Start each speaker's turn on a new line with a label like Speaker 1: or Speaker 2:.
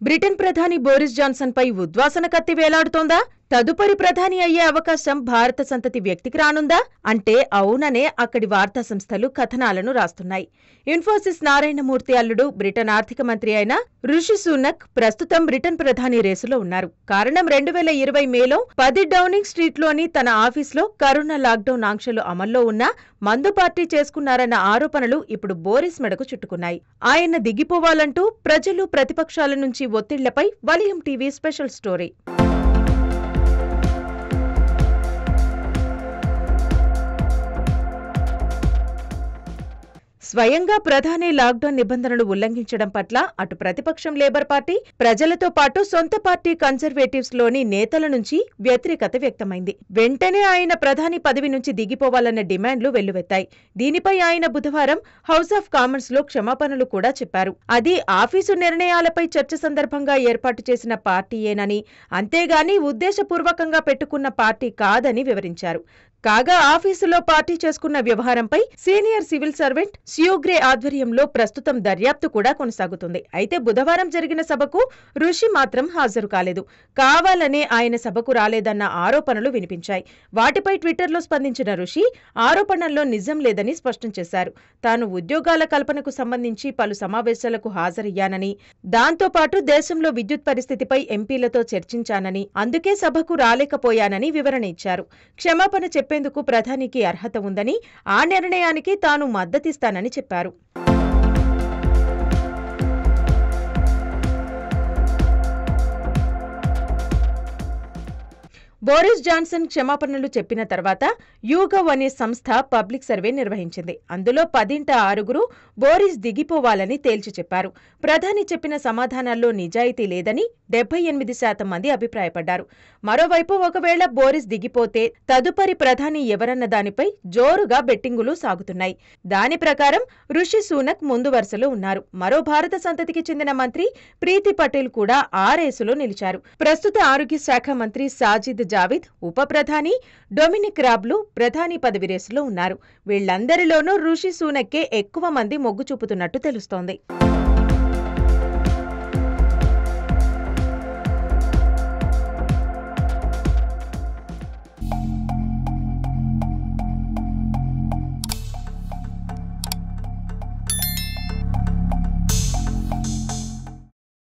Speaker 1: Britain ప్రధాని Boris Johnson పై ఉద్వాసన కత్తి వేలాడుతోందా తదుపరి ప్రధాని అయ్యే అవకాశం భారత సంతతి వ్యక్తికి రానుందా అంటే అవుననే అక్కడి వార్తా సంస్థలు కథనాలను రాస్తున్నాయి ఇన్ఫోసిస్ నారాయణమూర్తి అల్లుడు బ్రిటన్ ఆర్థిక మంత్రి అయిన ఋషి సునక్ ప్రస్తుతం బ్రిటన్ ప్రధాని రేసులో ఉన్నారు కారణం రెండు వేల ఇరవై మేలో పది డౌనింగ్ స్ట్రీట్లోని తన ఆఫీస్లో కరోనా లాక్డౌన్ ఆంక్షలు అమల్లో ఉన్న మందు పార్టీ చేసుకున్నారన్న ఆరోపణలు ఇప్పుడు బోరిస్ మెడకు చుట్టుకున్నాయి ఆయన దిగిపోవాలంటూ ప్రజలు ప్రతిపక్షాల నుంచి ఒత్తిళ్లపై వలియం టీవీ స్పెషల్ స్టోరీ స్వయంగా ప్రధాని లాక్డౌన్ నిబంధనలు ఉల్లంఘించడం పట్ల అటు ప్రతిపక్షం లేబర్ పార్టీ ప్రజలతో పాటు సొంత పార్టీ కన్జర్వేటివ్స్ లోని నేతల నుంచి వ్యతిరేకత వ్యక్తమైంది వెంటనే ఆయన ప్రధాని పదవి నుంచి దిగిపోవాలన్న డిమాండ్లు వెల్లువెత్తాయి దీనిపై ఆయన బుధవారం హౌస్ ఆఫ్ కామన్స్ లో క్షమాపణలు కూడా చెప్పారు అది ఆఫీసు నిర్ణయాలపై చర్చ సందర్భంగా ఏర్పాటు చేసిన పార్టీయేనని అంతేగాని ఉద్దేశపూర్వకంగా పెట్టుకున్న పార్టీ కాదని వివరించారు కాగా ఆఫీసులో పార్టీ చేసుకున్న వ్యవహారంపై సీనియర్ సివిల్ సర్వెంట్ సియోగ్రే ఆధ్వర్యంలో ప్రస్తుతం దర్యాప్తు కూడా కొనసాగుతుంది అయితే బుధవారం జరిగిన సభకు ఋషి మాత్రం హాజరు కాలేదు కావాలనే ఆయన సభకు రాలేదన్న ఆరోపణలు వినిపించాయి వాటిపై ట్విట్టర్లో స్పందించిన ఋషి ఆరోపణల్లో నిజం లేదని స్పష్టం చేశారు తాను ఉద్యోగాల కల్పనకు సంబంధించి పలు సమావేశాలకు హాజరయ్యానని దాంతో పాటు దేశంలో విద్యుత్ పరిస్థితిపై ఎంపీలతో చర్చించానని అందుకే సభకు రాలేకపోయానని వివరణ ఇచ్చారు క్షమాపణ చెప్పేందుకు ప్రధానికి అర్హత ఉందని ఆ నిర్ణయానికి తాను మద్దతిస్తానని చెప్పారు బోరిస్ జాన్సన్ క్షమాపణలు చెప్పిన తర్వాత యూగవ్ అనే సంస్థ పబ్లిక్ సర్వే నిర్వహించింది అందులో పదింట ఆరుగురు బోరిస్ దిగిపోవాలని తేల్చి చెప్పారు ప్రధాని చెప్పిన సమాధానాల్లో నిజాయితీ లేదని డెబ్బై ఎనిమిది శాతం మంది అభిప్రాయపడ్డారు మరోవైపు ఒకవేళ బోరిస్ దిగిపోతే తదుపరి ప్రధాని ఎవరన్న దానిపై జోరుగా బెట్టింగులు సాగుతున్నాయి దాని ప్రకారం ఋషి సూనక్ ముందు వరుసలో ఉన్నారు మరో భారత సంతతికి చెందిన మంత్రి ప్రీతి పటేల్ కూడా ఆ రేసులో నిలిచారు ప్రస్తుత ఆరోగ్య శాఖ మంత్రి సాజిద్ జావిద్ ఉప ప్రధాని డొమినిక్ రాబ్లు ప్రధాని పదవి రేసులో ఉన్నారు వీళ్లందరిలోనూ ఋషి సూనక్కే ఎక్కువ మంది మొగ్గు చూపుతున్నట్టు తెలుస్తోంది